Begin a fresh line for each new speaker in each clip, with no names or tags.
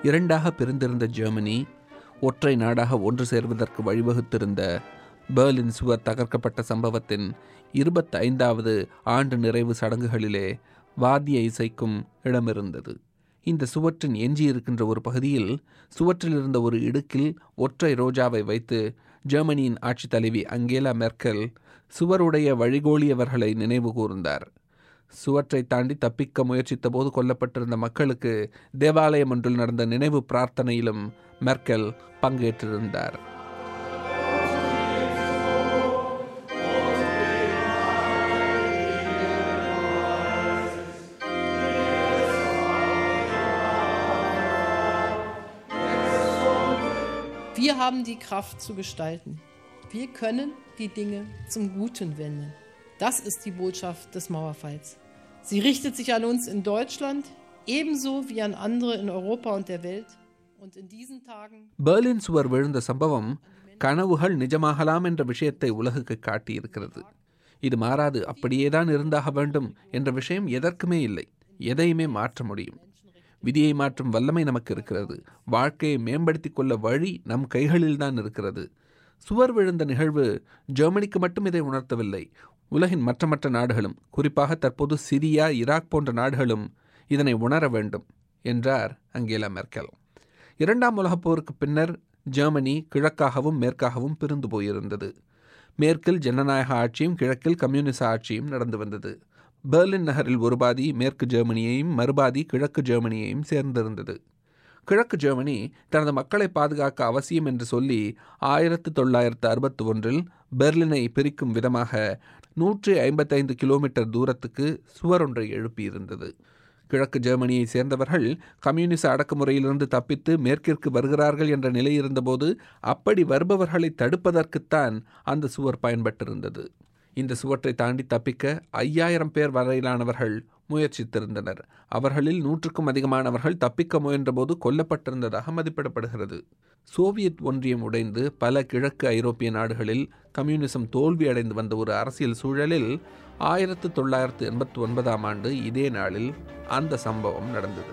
இரண்டாக பிரிந்திருந்த ஜெர்மனி ஒற்றை நாடாக ஒன்று சேர்வதற்கு வழிவகுத்திருந்த பெர்லின் சுவர் தகர்க்கப்பட்ட சம்பவத்தின் இருபத்தைந்தாவது ஆண்டு நிறைவு சடங்குகளிலே வாத்திய இசைக்கும் இடமிருந்தது இந்த சுவற்றின் எஞ்சியிருக்கின்ற ஒரு பகுதியில் சுவற்றில் இருந்த ஒரு இடுக்கில் ஒற்றை ரோஜாவை வைத்து ஜெர்மனியின் ஆட்சித் தலைவி அங்கேலா மெர்க்கல் சுவருடைய வழிகோலியவர்களை நினைவு கூர்ந்தார் சுவற்றை தாண்டி தப்பிக்க முயற்சித்த போது கொல்லப்பட்டிருந்த மக்களுக்கு தேவாலயம் ஒன்றில் நடந்த நினைவு பிரார்த்தனையிலும் மெர்க்கல் பங்கேற்றிருந்தார்
Wir haben die Kraft zu gestalten. Wir können die Dinge zum Guten wenden. Das ist die Botschaft des Mauerfalls. Sie richtet sich an uns in Deutschland ebenso wie an andere in Europa und der Welt. Und in diesen Tagen
Berlin சுவர் விழுந்த சம்பவம் கனவுகள் நிஜமாகலாம் என்ற விஷயத்தை உலகுக்கு காட்டியிருக்கிறது இது மாறாது அப்படியேதான் இருந்தாக வேண்டும் என்ற விஷயம் எதற்குமே இல்லை எதையுமே மாற்ற முடியும் விதியை மாற்றும் வல்லமை நமக்கு இருக்கிறது வாழ்க்கையை மேம்படுத்திக் கொள்ள வழி நம் கைகளில்தான் இருக்கிறது சுவர் விழுந்த நிகழ்வு ஜெர்மனிக்கு மட்டும் இதை உணர்த்தவில்லை உலகின் மற்ற மற்ற நாடுகளும் குறிப்பாக தற்போது சிரியா ஈராக் போன்ற நாடுகளும் இதனை உணர வேண்டும் என்றார் அங்கேலா மெர்க்கல் இரண்டாம் உலகப் போருக்கு பின்னர் ஜெர்மனி கிழக்காகவும் மேற்காகவும் பிரிந்து போயிருந்தது மேற்கில் ஜனநாயக ஆட்சியும் கிழக்கில் கம்யூனிச ஆட்சியும் நடந்து வந்தது பெர்லின் நகரில் ஒரு பாதி மேற்கு ஜெர்மனியையும் மறுபாதி கிழக்கு ஜெர்மனியையும் சேர்ந்திருந்தது கிழக்கு ஜெர்மனி தனது மக்களை பாதுகாக்க அவசியம் என்று சொல்லி ஆயிரத்து தொள்ளாயிரத்து அறுபத்தி ஒன்றில் பெர்லினை பிரிக்கும் விதமாக நூற்றி ஐம்பத்தைந்து கிலோமீட்டர் தூரத்துக்கு சுவர் ஒன்றை எழுப்பியிருந்தது கிழக்கு ஜெர்மனியை சேர்ந்தவர்கள் கம்யூனிச அடக்குமுறையிலிருந்து தப்பித்து மேற்கிற்கு வருகிறார்கள் என்ற நிலை இருந்தபோது அப்படி வருபவர்களை தடுப்பதற்குத்தான் அந்த சுவர் பயன்பட்டிருந்தது இந்த சுவற்றை தாண்டி தப்பிக்க ஐயாயிரம் பேர் வரையிலானவர்கள் முயற்சித்திருந்தனர் அவர்களில் நூற்றுக்கும் அதிகமானவர்கள் தப்பிக்க முயன்றபோது கொல்லப்பட்டிருந்ததாக மதிப்பிடப்படுகிறது சோவியத் ஒன்றியம் உடைந்து பல கிழக்கு ஐரோப்பிய நாடுகளில் கம்யூனிசம் தோல்வி அடைந்து வந்த ஒரு அரசியல் சூழலில் ஆயிரத்து தொள்ளாயிரத்து எண்பத்தி ஒன்பதாம் ஆண்டு இதே நாளில் அந்த சம்பவம் நடந்தது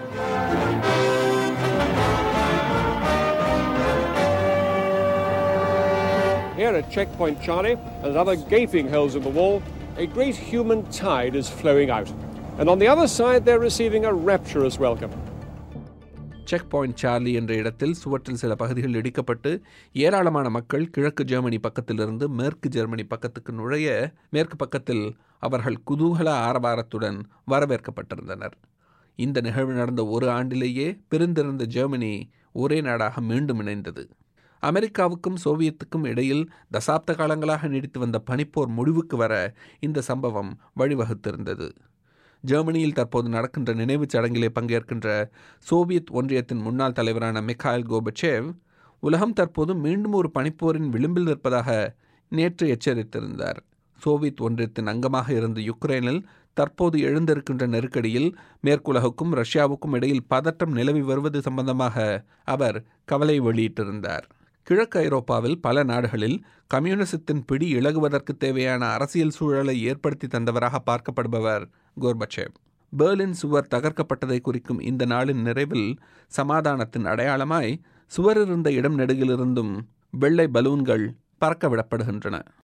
Here at Checkpoint Charlie and other gaping holes in the wall, a great human tide is flowing out. And on the other side, they're receiving a rapturous welcome.
Checkpoint Charlie என்ற இடத்தில் சுவற்றில் சில பகுதிகள் இடிக்கப்பட்டு ஏராளமான மக்கள் கிழக்கு Germany பக்கத்திலிருந்து மேற்கு ஜெர்மனி பக்கத்துக்கு நுழைய மேற்கு பக்கத்தில் அவர்கள் குதூகல ஆரவாரத்துடன் வரவேற்கப்பட்டிருந்தனர் இந்த நிகழ்வு நடந்த ஒரு ஆண்டிலேயே பிரிந்திருந்த ஜெர்மனி ஒரே நாடாக மீண்டும் இணைந்தது அமெரிக்காவுக்கும் சோவியத்துக்கும் இடையில் தசாப்த காலங்களாக நீடித்து வந்த பனிப்போர் முடிவுக்கு வர இந்த சம்பவம் வழிவகுத்திருந்தது ஜெர்மனியில் தற்போது நடக்கின்ற நினைவுச் சடங்கிலே பங்கேற்கின்ற சோவியத் ஒன்றியத்தின் முன்னாள் தலைவரான மிகாயில் கோபச்சேவ் உலகம் தற்போது மீண்டும் ஒரு பனிப்போரின் விளிம்பில் நிற்பதாக நேற்று எச்சரித்திருந்தார் சோவியத் ஒன்றியத்தின் அங்கமாக இருந்த யுக்ரைனில் தற்போது எழுந்திருக்கின்ற நெருக்கடியில் மேற்குலகுக்கும் ரஷ்யாவுக்கும் இடையில் பதட்டம் நிலவி வருவது சம்பந்தமாக அவர் கவலை வெளியிட்டிருந்தார் கிழக்கு ஐரோப்பாவில் பல நாடுகளில் கம்யூனிசத்தின் பிடி இழகுவதற்கு தேவையான அரசியல் சூழலை ஏற்படுத்தி தந்தவராக பார்க்கப்படுபவர் கோர்பச்சேவ் பெர்லின் சுவர் தகர்க்கப்பட்டதை குறிக்கும் இந்த நாளின் நிறைவில் சமாதானத்தின் அடையாளமாய் சுவர் இருந்த இடம் நெடுகிலிருந்தும் வெள்ளை பலூன்கள் பறக்க விடப்படுகின்றன